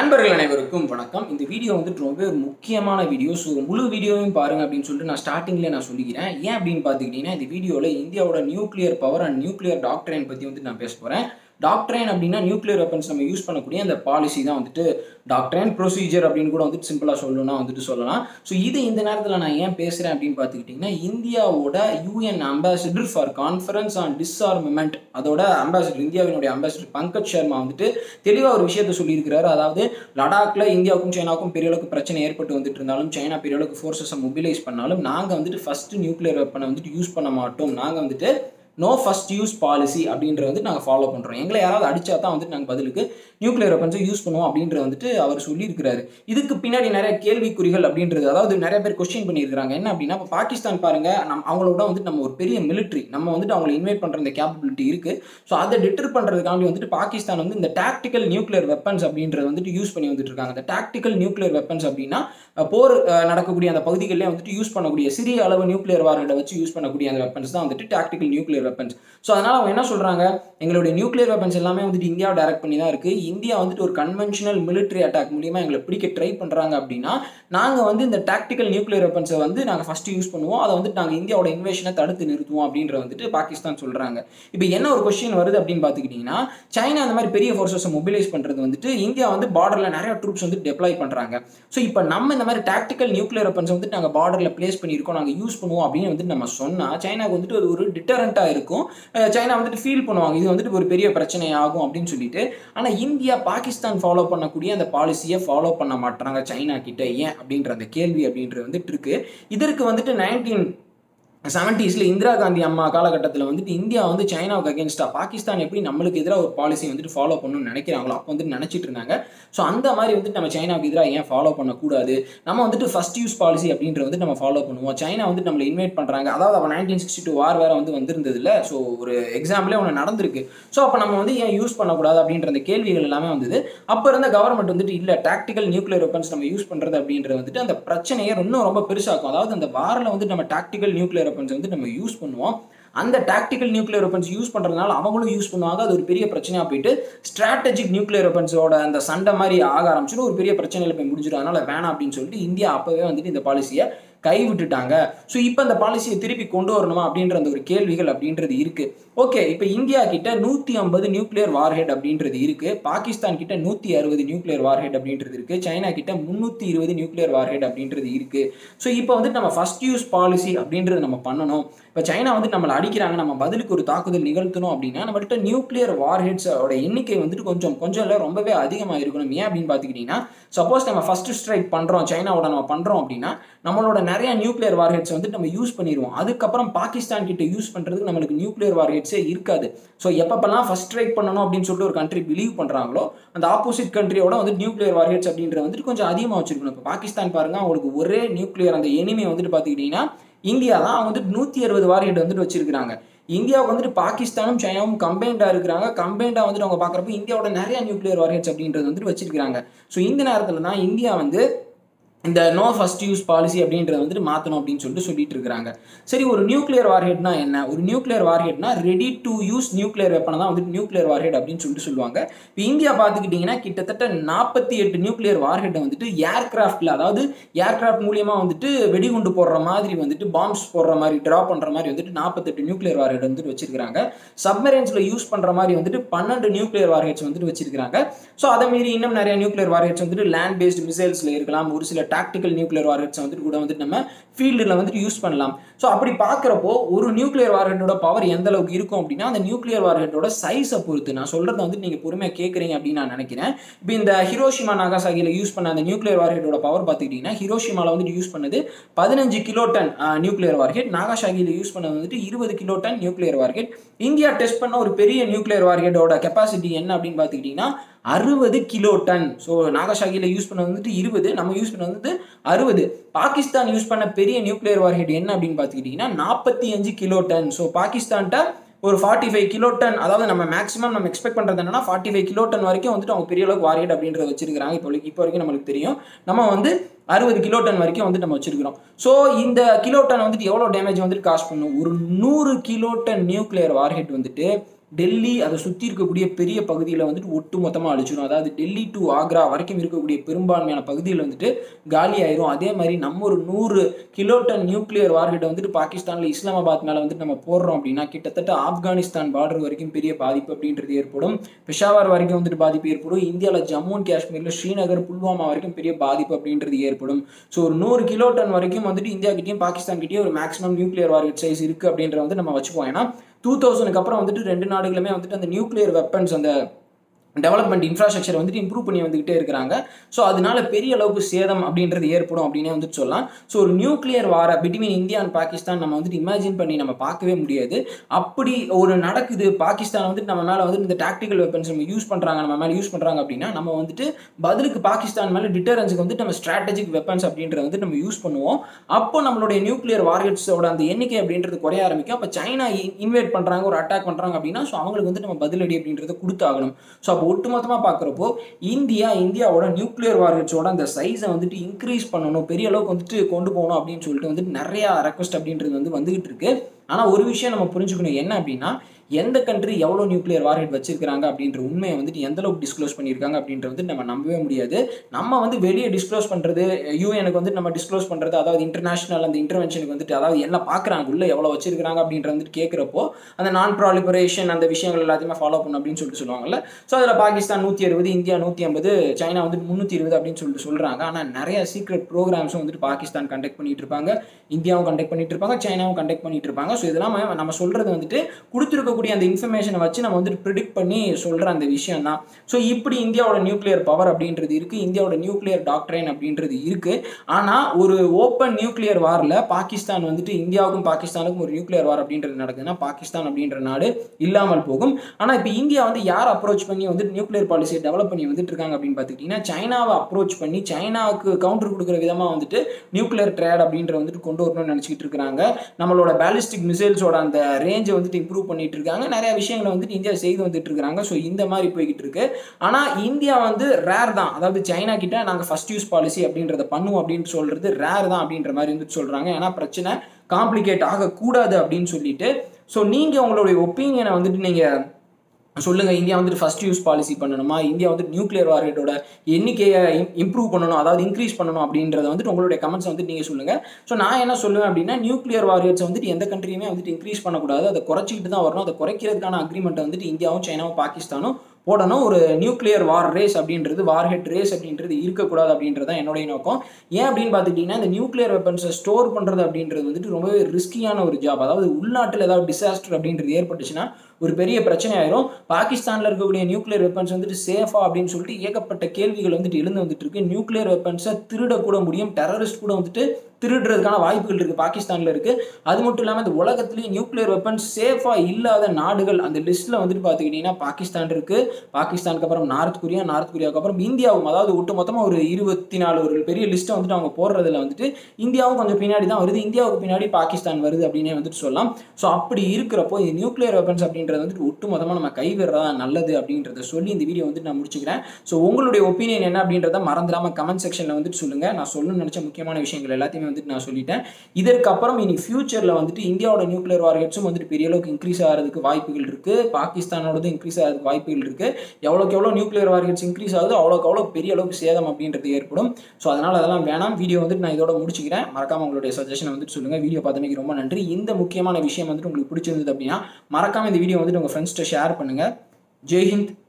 நண்பர்கள் அனைவருக்கும் வணக்கம் இந்த வீடியோ வந்துட்டு ரொம்ப ஒரு முக்கியமான வீடியோ ஸோ முழு வீடியோவையும் பாருங்க அப்படின்னு சொல்லிட்டு நான் ஸ்டார்டிங்லேயே நான் சொல்லிக்கிறேன் ஏன் அப்படின்னு பார்த்துக்கிட்டிங்கன்னா இந்த வீடியோவில் இந்தியாவோட nuclear power and nuclear doctrine பற்றி வந்து நான் பேச போகிறேன் டாக்டரைன் அப்படின்னா நியூக்ளியர் வெப்பன்ஸ் நம்ம யூஸ் பண்ணக்கூடிய அந்த பாலிசி தான் வந்துட்டு டாக்டரைன் ப்ரொசீஜர் அப்படின்னு கூட வந்துட்டு சிம்பிளாக சொல்லணும்னா வந்துட்டு சொல்லலாம் ஸோ இது இந்த நேரத்தில் நான் ஏன் பேசுகிறேன் அப்படின்னு பார்த்துக்கிட்டிங்கன்னா இந்தியாவோட UN ambassador for conference on disarmament அதோட அம்பாசிடர் இந்தியாவினுடைய அம்பாசிடர் பங்கஜ் சர்மா வந்துட்டு தெளிவாக ஒரு விஷயத்தை சொல்லியிருக்கிறாரு அதாவது லடாக்ல இந்தியாவுக்கும் சைனாவுக்கும் பெரிய அளவுக்கு பிரச்சனை ஏற்பட்டு வந்துட்டு இருந்தாலும் சைனா பெரிய அளவுக்கு ஃபோர்ஸஸை மொபிலைஸ் பண்ணாலும் நாங்கள் வந்துட்டு ஃபர்ஸ்ட் நியூக்ளியர் வெப்பனை வந்துட்டு யூஸ் பண்ண மாட்டோம் நாங்கள் வந்துட்டு நோ ஃபர்ஸ்ட் யூஸ் பாலிசி அப்படின்றத வந்து நாங்கள் ஃபாலோ பண்ணுறோம் எங்களை யாராவது அடிச்சா தான் வந்துட்டு நாங்கள் பதிலுக்கு நியூக்ளியர் வெப்பன்ஸை யூஸ் பண்ணுவோம் அப்படின்ற வந்துட்டு அவர் சொல்லியிருக்கிறாரு இதுக்கு பின்னாடி நிறைய கேள்விக்குறிகள் அப்படின்றது அதாவது நிறைய பேர் கொஸ்டின் பண்ணியிருக்காங்க என்ன அப்படின்னா இப்போ பாகிஸ்தான் பாருங்க நம்ம அவங்களோட வந்துட்டு நம்ம ஒரு பெரிய மிலிட்ரி நம்ம வந்துட்டு அவங்களை இன்வைட் பண்ணுற இந்த கேப்பபிலிட்டி இருக்குது ஸோ அதை டிட்டர் பண்ணுறதுக்காண்டி வந்துட்டு பாகிஸ்தான் வந்து இந்த டாக்டிக்கல் நியூக்ளியர் வெப்பன்ஸ் அப்படின்றத வந்துட்டு யூஸ் பண்ணி வந்துட்டு இருக்காங்க இந்த டாக்டிக்கல் நியூக்ளியர் வெப்பன்ஸ் அப்படின்னா அஹ், போர் அஹ், நடக்கக்கூடிய அந்த பகுதிகளிலே வந்துட்டு யூஸ் பண்ணக்கூடிய சிறிய அளவு நியூக்ளியர் வார்களை வச்சு யூஸ் பண்ணக்கூடிய அந்த வெப்பன்ஸ் தான் வந்துட்டு டாக்டிக்கல் நியூக்ளியர் வெப்பன்ஸ் ஸோ அதனால் அவங்க என்ன சொல்கிறாங்க எங்களுடைய நியூக்ளியர் வெப்பன்ஸ் எல்லாமே வந்துட்டு இந்தியாவை டைரக்ட் பண்ணி தான் இருக்குது இந்தியா வந்துட்டு ஒரு கன்வென்ஷனல் military அட்டாக் மூலியமா எங்களை பிடிக்க ட்ரை பண்ணுறாங்க அப்படின்னா நாங்கள் வந்து இந்த டாக்டிக்கல் நியூக்ளியர் வெப்பன்ஸை வந்து நாங்கள் ஃபஸ்ட்டு யூஸ் பண்ணுவோம் அதை வந்துட்டு நாங்கள் இந்தியாவோட இன்வேஷனை தடுத்து நிறுத்துவோம் அப்படின்ற வந்துட்டு பாகிஸ்தான் சொல்கிறாங்க இப்போ என்ன ஒரு கொஸ்டின் வருது அப்படின்னு பார்த்துக்கிட்டிங்கன்னா சைனா அந்த மாதிரி பெரிய ஃபோர்ஸஸை மொபிலைஸ் பண்ணுறது வந்துட்டு இந்தியா வந்து பார்டரில் நிறைய ட்ரூப்ஸ் வந்து டெப்ளாய் பண்ணுறாங்க ஸோ இப்போ நம்ம இந்த மாதிரி டாக்டிக்கல் நியூக்ளியர் வெப்பன்ஸ் வந்துட்டு நாங்கள் பார்டரில் ப்ளேஸ் பண்ணியிருக்கோம் நாங்கள் யூஸ் பண்ணுவோம் அப்படின்னு வந்துட்டு நம்ம சொன்னால் சைனாக்கு வந்துட்டு அது ஒரு டிட்டரண்ட்டாக இருக்கும் அஹ் சைனா வந்துட்டு ஃபீல் பண்ணுவாங்க இது வந்துட்டு ஒரு பெரிய பிரச்சனை ஆகும் அப்படின்னு சொல்லிட்டு ஆனால் இந்தியா பாகிஸ்தான் ஃபாலோ பண்ணக்கூடிய அந்த பாலிசியை ஃபாலோ பண்ண மாட்டாங்க சைனா கிட்ட ஏன் அப்படின்ற அந்த கேள்வி அப்படின்றது வந்துட்டு இருக்கு இதற்கு வந்துட்டு நைன்டீன் செவன்டீஸில் இந்திரா காந்தி அம்மா காலகட்டத்தில் வந்துட்டு இந்தியா வந்து சைனாவுக்கு அகேன்ஸ்டாக பாகிஸ்தான் எப்படி நம்மளுக்கு எதிராக ஒரு பாலிசி வந்துட்டு ஃபாலோ பண்ணணும்னு நினைக்கிறாங்களோ அப்போ வந்துட்டு நினச்சிட்டு இருந்தாங்க ஸோ அந்த மாதிரி வந்துட்டு நம்ம சைனாவுக்கு எதிராக ஏன் ஃபாலோ பண்ணக்கூடாது நம்ம வந்துட்டு ஃபர்ஸ்ட் யூஸ் பாலிசி அப்படின்ற வந்து நம்ம ஃபாலோ பண்ணுவோம் சைனா வந்து நம்மளை இன்வைட் பண்ணுறாங்க அதாவது அப்போ நைன்டீன் சிக்ஸ்டி டூ வார் வேறு வந்து வந்திருந்தது இல்லை ஸோ ஒரு எக்ஸாம்பிளே ஒன்று நடந்திருக்கு ஸோ அப்போ நம்ம வந்து ஏன் யூஸ் பண்ணக்கூடாது அப்படின்ற அந்த கேள்விகள் எல்லாமே வந்தது அப்போ இருந்த கவர்மெண்ட் வந்துட்டு இல்லை டாக்டிக்கல் நியூக்ளியர் வெப்பன்ஸ் நம்ம யூஸ் பண்ணுறது அப்படின்றது வந்துட்டு அந்த பிரச்சனையை இன்னும் ரொம்ப பெருசாக்கும் அதாவது அந்த வாரில் வந்து நம்ம டாக்டிக்கல் நியூக்ளியர் வெப்பன்ஸ் வந்து நம்ம யூஸ் பண்ணுவோம் அந்த டாக்டிக்கல் நியூக்ளியர் வெப்பன்ஸ் யூஸ் பண்ணுறதுனால அவங்களும் யூஸ் பண்ணுவாங்க அது ஒரு பெரிய பிரச்சனையாக போயிட்டு ஸ்ட்ராட்டஜிக் நியூக்ளியர் வெப்பன்ஸோட அந்த சண்டை மாதிரி ஆக ஆரம்பிச்சுன்னு ஒரு பெரிய பிரச்சனையில் போய் முடிஞ்சிடும் அதனால வேணாம் அப்படின்னு சொல்லிட்டு இந்தியா அப்போவே வந்துட்டு இந்த பாலிசியை கைவிட்டுட்டாங்க ஸோ இப்போ அந்த பாலிசியை திருப்பி கொண்டு வரணுமா அப்படின்ற அந்த ஒரு கேள்விகள் அப்படின்றது இருக்கு ஓகே இப்போ இந்தியா கிட்ட நூற்றி ஐம்பது நியூக்ளியர் வார்ஹெட் அப்படின்றது இருக்கு பாகிஸ்தான் கிட்ட நூற்றி அறுபது நியூக்ளியர் வார்ஹெட் அப்படின்றது இருக்கு சைனா கிட்ட முந்நூற்றி இருபது நியூக்ளியர் வார்ஹெட் அப்படின்றது இருக்கு ஸோ இப்போ வந்து நம்ம ஃபர்ஸ்ட் யூஸ் பாலிசி அப்படின்றது நம்ம பண்ணணும் இப்போ சைனா வந்து நம்மளை அடிக்கிறாங்க நம்ம பதிலுக்கு ஒரு தாக்குதல் நிகழ்த்தணும் அப்படின்னா நம்மகிட்ட நியூக்ளியர் வார்ஹெட்ஸோட எண்ணிக்கை வந்துட்டு கொஞ்சம் கொஞ்சம் இல்லை ரொம்பவே அதிகமாக இருக்கணும் ஏன் அப்படின்னு பார்த்துக்கிட்டிங்கன்னா சப்போஸ் நம்ம ஃபர்ஸ்ட் ஸ்ட்ரைக் பண்ணுறோம் சைனாவோட நம்ம பண்ணுறோம் அப்படின்னா நம்மளோட நிறைய நியூக்ளியர் வார்ஹெட்ஸ் வந்து நம்ம யூஸ் பண்ணிடுவோம் அதுக்கப்புறம் பாகிஸ்தான் கிட்ட யூஸ் பண்ணுறதுக்கு நம்மளுக்கு நியூக்ளியர் வார்ஹெட்ஸே இருக்காது ஸோ எப்பப்பெல்லாம் ஃபர்ஸ்ட் ஸ்ட்ரைக் பண்ணணும் அப்படின்னு சொல்லிட்டு ஒரு கண்ட்ரி பிலீவ் பண்ணுறாங்களோ அந்த ஆப்போசிட் கண்ட்ரியோட வந்து நியூக்ளியர் வார்ஹெட்ஸ் அப்படின்றது வந்துட்டு கொஞ்சம் அதிகமாக வச்சிருக்கணும் இப்போ பாகிஸ்தான் பாருங்க அவங்களுக்கு ஒரே நியூக்ளியர் அந்த எனிமே வந்துட்டு பார்த்துக்கிட்டிங்கன்னா இந்தியா தான் அவங்க வந்துட்டு நூற்றி அறுபது வார்ஹெட் வந்துட்டு வச்சிருக்காங்க இந்தியாவுக்கு வந்துட்டு பாகிஸ்தானும் சைனாவும் கம்பைண்டாக இருக்கிறாங்க கம்பைண்டாக வந்துட்டு அவங்க பார்க்குறப்ப இந்தியாவோட நிறைய நியூக்ளியர் வார்ஹெட்ஸ் அப்படின்றது வந்துட்டு வச்சிருக்காங்க ஸோ இந்த நேரத்தில் தான் இந்தியா வந்து இந்த நோ ஃபர்ஸ்ட் யூஸ் பாலிசி அப்படின்றத வந்துட்டு மாற்றணும் அப்படின்னு சொல்லிட்டு சொல்லிட்டு இருக்காங்க சரி ஒரு நியூக்ளியர் வார்ஹெட்னா என்ன ஒரு நியூக்ளியர் வார்ஹெட்னா ரெடி டு யூஸ் நியூக்ளியர் வெப்பனை தான் வந்துட்டு நியூக்ளியர் வார்ஹெட் அப்படின்னு சொல்லிட்டு சொல்லுவாங்க இப்போ இந்தியா பார்த்துக்கிட்டிங்கன்னா கிட்டத்தட்ட நாற்பத்தி எட்டு நியூக்ளியர் வார்ஹெட்டை வந்துட்டு ஏர்கிராஃப்டில் அதாவது ஏர்கிராஃப்ட் மூலியமாக வந்துட்டு வெடிகுண்டு போடுற மாதிரி வந்துட்டு பாம்ஸ் போடுற மாதிரி ட்ராப் பண்ணுற மாதிரி வந்துட்டு நாற்பத்தெட்டு நியூக்ளியர் வார்ஹெட் வந்துட்டு வச்சிருக்காங்க சப்மரைன்ஸில் யூஸ் பண்ணுற மாதிரி வந்துட்டு பன்னெண்டு நியூக்ளியர் வார்ஹெட்ஸ் வந்துட்டு வச்சிருக்காங்க ஸோ அதை மீறி இன்னும் நிறைய நியூக்ளியர் வார்ஹெட்ஸ் வந்துட்டு லேண்ட் பேஸ்டு மிசைல்ஸில் இருக்கலாம் ஒரு சில டாக்டிக்கல் நியூக்ளியர் வார்ஹெட்ஸ் வந்துட்டு கூட வந்துட்டு நம்ம ஃபீல்டில் வந்துட்டு யூஸ் பண்ணலாம் ஸோ அப்படி பார்க்குறப்போ ஒரு நியூக்ளியர் வார்ஹெட்டோட பவர் எந்த அளவுக்கு இருக்கும் அப்படின்னா அந்த நியூக்ளியர் வார்ஹெட்டோட சைஸை பொறுத்து நான் சொல்கிறத வந்துட்டு நீங்கள் பொறுமையாக கேட்குறீங்க அப்படின்னு நான் நினைக்கிறேன் இப்போ இந்த ஹிரோஷிமா நாகாசாகியில் யூஸ் பண்ண அந்த நியூக்ளியர் வார்ஹெட்டோட பவர் பார்த்துக்கிட்டிங்கன்னா ஹிரோஷிமாவில் வந்துட்டு யூஸ் பண்ணது பதினஞ்சு கிலோ டன் நியூக்ளியர் வார்ஹெட் நாகாசாகியில் யூஸ் பண்ணது வந்துட்டு இருபது kilo ton nuclear warhead India test பண்ண ஒரு பெரிய நியூக்ளியர் வார்ஹெட்டோட கெப்பாசிட்டி என்ன அப்படின்னு பார்த்துக்கிட்டிங்கன்னா அறுபது கிலோ டன் ஸோ நாகசாகியில் யூஸ் பண்ணது வந்துட்டு இருபது நம்ம யூஸ் பண்ணது வந்துட்டு அறுபது பாகிஸ்தான் யூஸ் பண்ண பெரிய நியூக்ளியர் வார்ஹெட் என்ன அப்படின்னு பார்த்துக்கிட்டிங்கன்னா நாற்பத்தி அஞ்சு கிலோ டன் ஸோ பாகிஸ்தான்கிட்ட ஒரு ஃபார்ட்டி ஃபைவ் கிலோ டன் அதாவது நம்ம மேக்ஸிமம் நம்ம எக்ஸ்பெக்ட் பண்ணுறது என்னன்னா ஃபார்ட்டி ஃபைவ் கிலோ டன் வரைக்கும் வந்துட்டு அவங்க பெரிய அளவுக்கு வார்ஹெட் அப்படின்றத வச்சிருக்காங்க இப்போ இப்போ வரைக்கும் நம்மளுக்கு தெரியும் நம்ம வந்து அறுபது கிலோ டன் வரைக்கும் வந்துட்டு நம்ம வச்சிருக்கிறோம் ஸோ இந்த கிலோ டன் வந்துட்டு எவ்வளோ டேமேஜ் வந்துட்டு காசு பண்ணும் ஒரு நூறு கிலோ டன் நியூக்ளியர் வார்ஹெட் வந்துட்டு டெல்லி அதை சுற்றி இருக்கக்கூடிய பெரிய பகுதியில் வந்துட்டு ஒட்டு மொத்தமாக அழிச்சிடும் அதாவது டெல்லி டு ஆக்ரா வரைக்கும் இருக்கக்கூடிய பெரும்பான்மையான பகுதியில் வந்துட்டு காலி ஆயிரும் அதே மாதிரி நம்ம ஒரு நூறு கிலோ டன் நியூக்ளியர் வார்ஹெட்டை வந்துட்டு பாகிஸ்தானில் இஸ்லாமாபாத் மேலே வந்துட்டு நம்ம போடுறோம் அப்படின்னா கிட்டத்தட்ட ஆப்கானிஸ்தான் பார்டர் வரைக்கும் பெரிய பாதிப்பு அப்படின்றது ஏற்படும் பெஷாவர் வரைக்கும் வந்துட்டு பாதிப்பு ஏற்படும் இந்தியாவில் ஜம்மு அண்ட் காஷ்மீரில் ஸ்ரீநகர் புல்வாமா வரைக்கும் பெரிய பாதிப்பு அப்படின்றது ஏற்படும் ஸோ ஒரு நூறு கிலோ டன் வரைக்கும் வந்துட்டு இந்தியா கிட்டேயும் பாகிஸ்தான் கிட்டேயும் ஒரு மேக்ஸிமம் நியூக்ளியர் வார்ஹெட் சைஸ் இருக்குது அப்படின்றத வந்து நம்ம வச்சுப்போம் ஏன்னா டூ தௌசண்ட்க்கு அப்புறம் வந்துட்டு ரெண்டு நாடுகளுமே வந்துட்டு அந்த நியூக்ளியர் வெப்பன்ஸ் அந்த டெவலப்மெண்ட் இன்ஃப்ராஸ்ட்ரக்சர் வந்துட்டு இம்ப்ரூவ் பண்ணி வந்துகிட்டே இருக்கிறாங்க ஸோ அதனால பெரிய அளவுக்கு சேதம் அப்படின்றது ஏற்படும் அப்படின்னே வந்துட்டு சொல்லலாம் ஸோ ஒரு நியூக்ளியர் வார பிட்வீன் இந்தியா அண்ட் பாகிஸ்தான் நம்ம வந்துட்டு இமேஜின் பண்ணி நம்ம பார்க்கவே முடியாது அப்படி ஒரு நடக்குது பாகிஸ்தான் வந்துட்டு நம்ம மேலே வந்து இந்த டாக்டிக்கல் வெப்பன்ஸ் நம்ம யூஸ் பண்ணுறாங்க நம்ம மேலே யூஸ் பண்ணுறாங்க அப்படின்னா நம்ம வந்துட்டு பதிலுக்கு பாகிஸ்தான் மேலே டிட்டரன்ஸுக்கு வந்துட்டு நம்ம ஸ்ட்ராட்டஜிக் வெப்பன்ஸ் அப்படின்றத வந்து நம்ம யூஸ் பண்ணுவோம் அப்போ நம்மளுடைய நியூக்ளியர் வார்கெட்ஸோட அந்த எண்ணிக்கை அப்படின்றது குறைய ஆரம்பிக்கும் அப்போ சைனா இன்வைட் பண்ணுறாங்க ஒரு அட்டாக் பண்ணுறாங்க அப்படின்னா ஸோ அவங்களுக்கு வந்து நம்ம பதிலடி அப்படின்றத கொடுத்தாகணும் ஸோ அப்போ ஒட்டுமொத்தமாக பார்க்குறப்போ இந்தியா இந்தியாவோட நியூக்ளியர் வார்கெட்ஸோட அந்த சைஸை வந்துட்டு இன்க்ரீஸ் பண்ணணும் பெரிய அளவுக்கு வந்துட்டு கொண்டு போகணும் அப்படின்னு சொல்லிட்டு வந்துட்டு நிறையா ரெக்வஸ்ட் அப்படின்றது வந்து வந்துகிட்டு இருக்கு ஆனால் ஒரு விஷயம் நம்ம புரிஞ்சுக்கணும் என்ன அப்படின்னா எந்த கண்ட்ரி எவ்வளோ நியூக்ளியர் வார்ஹெட் வச்சிருக்காங்க அப்படின்ற உண்மையை வந்துட்டு எந்த அளவுக்கு டிஸ்க்ளோஸ் பண்ணியிருக்காங்க அப்படின்றது வந்து நம்ம நம்பவே முடியாது நம்ம வந்து வெளியே டிஸ்க்ளோஸ் பண்ணுறது யூஎனுக்கு வந்து நம்ம டிஸ்க்ளோஸ் பண்ணுறது அதாவது இன்டர்நேஷனல் அந்த இன்டர்வென்ஷனுக்கு வந்துட்டு அதாவது எல்லாம் பார்க்குறாங்க உள்ள எவ்வளோ வச்சிருக்காங்க அப்படின்ற வந்துட்டு கேட்குறப்போ அந்த நான் ப்ராலிபரேஷன் அந்த விஷயங்கள் எல்லாத்தையுமே ஃபாலோ பண்ணும் அப்படின்னு சொல்லிட்டு சொல்லுவாங்கல்ல ஸோ அதில் பாகிஸ்தான் நூற்றி அறுபது இந்தியா நூற்றி ஐம்பது சைனா வந்து முந்நூற்றி இருபது அப்படின்னு சொல்லிட்டு சொல்கிறாங்க ஆனால் நிறைய சீக்ரெட் ப்ரோக்ராம்ஸும் வந்துட்டு பாகிஸ்தான் கண்டக்ட் பண்ணிட்டு இருப்பாங்க இந்தியாவும் கண்டக்ட் பண்ணிட்டு இருப்பாங்க சைனாவும் கண்டக்ட் பண்ணிட்டு இருப்பாங்க ஸோ இதெல்லாம் நம்ம சொல்கிறது வந்துட்டு கொடுத்துருக்கக்கூடிய அந்த இன்ஃபர்மேஷனை வச்சு நம்ம வந்துட்டு ப்ரிடிக்ட் பண்ணி சொல்கிற அந்த விஷயம் தான் ஸோ இப்படி இந்தியாவோட நியூக்ளியர் பவர் அப்படின்றது இருக்குது இந்தியாவோட நியூக்ளியர் டாக்டரைன் அப்படின்றது இருக்குது ஆனால் ஒரு ஓப்பன் நியூக்ளியர் வாரில் பாகிஸ்தான் வந்துட்டு இந்தியாவுக்கும் பாகிஸ்தானுக்கும் ஒரு நியூக்ளியர் வார் அப்படின்றது நடக்குதுன்னா பாகிஸ்தான் அப்படின்ற நாடு இல்லாமல் போகும் ஆனால் இப்போ இந்தியா வந்து யார் அப்ரோச் பண்ணி வந்துட்டு நியூக்ளியர் பாலிசியை டெவலப் பண்ணி வந்துட்டு இருக்காங்க அப்படின்னு பார்த்துக்கிட்டிங்கன்னா சைனாவை அப்ரோச் பண்ணி சைனாவுக்கு கவுண்டர் கொடுக்குற விதமாக வந்துட்டு நியூக்ளியர் ட்ரேட் அப்படின்ற வந்துட்டு கொண்டு வரணும்னு நினச்சிக்கிட்டு இருக்காங்க நம்மளோட பேலிஸ்டிக் மிசைல்ஸோட அந்த ரேஞ்சை வந்துட்டு இம்ப்ரூவ் பண்ணிட்டு இருக்காங்க நிறைய விஷயங்களை வந்துட்டு இந்தியா செய்து வந்துட்டு இருக்காங்க ஸோ இந்த மாதிரி போய்கிட்டு இருக்கு ஆனால் இந்தியா வந்து ரேர் தான் அதாவது சைனா கிட்ட நாங்கள் ஃபர்ஸ்ட் யூஸ் பாலிசி அப்படின்றத பண்ணுவோம் அப்படின்னு சொல்றது ரேர் தான் அப்படின்ற மாதிரி வந்துட்டு சொல்றாங்க ஏன்னா பிரச்சனை காம்ப்ளிகேட் ஆகக்கூடாது அப்படின்னு சொல்லிட்டு ஸோ நீங்கள் உங்களுடைய ஒப்பீனியனை வந்துட்டு நீங்கள் சொல்லுங்கள் இந்தியா வந்துட்டு ஃபஸ்ட் யூஸ் பாலிசி பண்ணணுமா இந்தியா வந்துட்டு நியூக்ளியர் வார்ஹெட்டோட எண்ணிக்கையை இம்ப்ரூவ் பண்ணணும் அதாவது இன்க்ரீஸ் பண்ணணும் அப்படின்றத வந்துட்டு உங்களுடைய கமெண்ட்ஸ் வந்துட்டு நீங்கள் சொல்லுங்கள் ஸோ நான் என்ன சொல்லுவேன் அப்படின்னா நியூக்ளியர் வார்ஹெட்ஸ் வந்துட்டு எந்த கண்ட்ரியுமே வந்துட்டு இன்க்ரீஸ் பண்ணக்கூடாது அதை குறைச்சிக்கிட்டு தான் வரணும் அதை குறைக்கிறதுக்கான அக்ரிமெண்ட்டை வந்துட்டு இந்தியாவும் சைனாவும் பாகிஸ்தானும் போடணும் ஒரு நியூக்ளியர் வார் ரேஸ் அப்படின்றது வார்ஹெட் ரேஸ் அப்படின்றது இருக்கக்கூடாது அப்படின்றது தான் என்னுடைய நோக்கம் ஏன் அப்படின்னு பார்த்துக்கிட்டிங்கன்னா இந்த நியூக்ளியர் வெப்பன்ஸை ஸ்டோர் பண்ணுறது அப்படின்றது வந்துட்டு ரொம்பவே ரிஸ்கியான ஒரு ஜாப் அதாவது உள்நாட்டில் ஏதாவது டிசாஸ்டர் அப்படின்றது ஏற்பட்டுச்சுன்னா ஒரு பெரிய பிரச்சனை ஆயிரும் பாகிஸ்தானில் இருக்கக்கூடிய நியூக்ளியர் வெப்பன்ஸ் வந்துட்டு சேஃபா அப்படின்னு சொல்லிட்டு ஏகப்பட்ட கேள்விகள் வந்துட்டு எழுந்து வந்துட்டு இருக்கு நியூக்ளியர் வெப்பன்ஸை திருடக்கூட முடியும் டெரரிஸ்ட் கூட வந்துட்டு திருடுறதுக்கான வாய்ப்புகள் இருக்குது பாகிஸ்தானில் இருக்குது அது மட்டும் இல்லாமல் இந்த உலகத்துலேயே நியூக்ளியர் வெப்பன்ஸ் சேஃபாக இல்லாத நாடுகள் அந்த லிஸ்ட்டில் வந்துட்டு பார்த்துக்கிட்டிங்கன்னா பாகிஸ்தான் இருக்குது பாகிஸ்தானுக்கு அப்புறம் நார்த் கொரியா நார்த் கொரியாவுக்கு அப்புறம் இந்தியாவும் அதாவது ஒட்டு மொத்தமாக ஒரு இருபத்தி நாலு ஒரு பெரிய லிஸ்ட்டை வந்துட்டு அவங்க போடுறதுல வந்துட்டு இந்தியாவும் கொஞ்சம் பின்னாடி தான் வருது இந்தியாவுக்கு பின்னாடி பாகிஸ்தான் வருது அப்படின்னே வந்துட்டு சொல்லலாம் ஸோ அப்படி இருக்கிறப்போ இந்த நியூக்ளியர் வெப்பன்ஸ் அப்படின்றது வந்துட்டு ஒட்டு மொத்தமாக நம்ம கைவிடுறதா நல்லது அப்படின்றத சொல்லி இந்த வீடியோ வந்துட்டு நான் முடிச்சுக்கிறேன் ஸோ உங்களுடைய ஒப்பீனியன் என்ன அப்படின்றத மறந்துடாமல் கமெண்ட் செக்ஷனில் வந்துட்டு சொல்லுங்கள் நான் சொல்லணும்னு நினச்ச முக்கியமான விஷயங்கள் எல்லாத்தையுமே வந்துட்டு நான் சொல்லிட்டேன் இதற்கப்புறம் இனி ஃபியூச்சரில் வந்துட்டு இந்தியாவோட நியூக்ளியர் வார்ஹெட்ஸும் வந்துட்டு பெரிய அளவுக்கு இன்க்ரீஸ் ஆகிறதுக்கு வாய்ப்புகள் இருக்குது பாகிஸ்தானோடது இன்க்ரீஸ் ஆகிறதுக்கு வாய்ப்புகள் இருக்குது எவ்வளோக்கு எவ்வளோ நியூக்ளியர் வார்ஹெட்ஸ் இன்க்ரீஸ் ஆகுது அவ்வளோக்கு அவ்வளோ பெரிய அளவுக்கு சேதம் அப்படின்றது ஏற்படும் ஸோ அதனால் அதெல்லாம் வேணாம் வீடியோ வந்துட்டு நான் இதோட முடிச்சுக்கிறேன் மறக்காம உங்களுடைய சஜஷனை வந்துட்டு சொல்லுங்கள் வீடியோ பார்த்தமைக்கு ரொம்ப நன்றி இந்த முக்கியமான விஷயம் வந்துட்டு உங்களுக்கு பிடிச்சிருந்தது அப்படின்னா மறக்காம இந்த வீடியோ வந்துட்டு உங்கள் ஃப்ரெண்ட்ஸ்கிட்ட ஷேர் பண்ணுங்கள் ஜெய்ஹிந்த்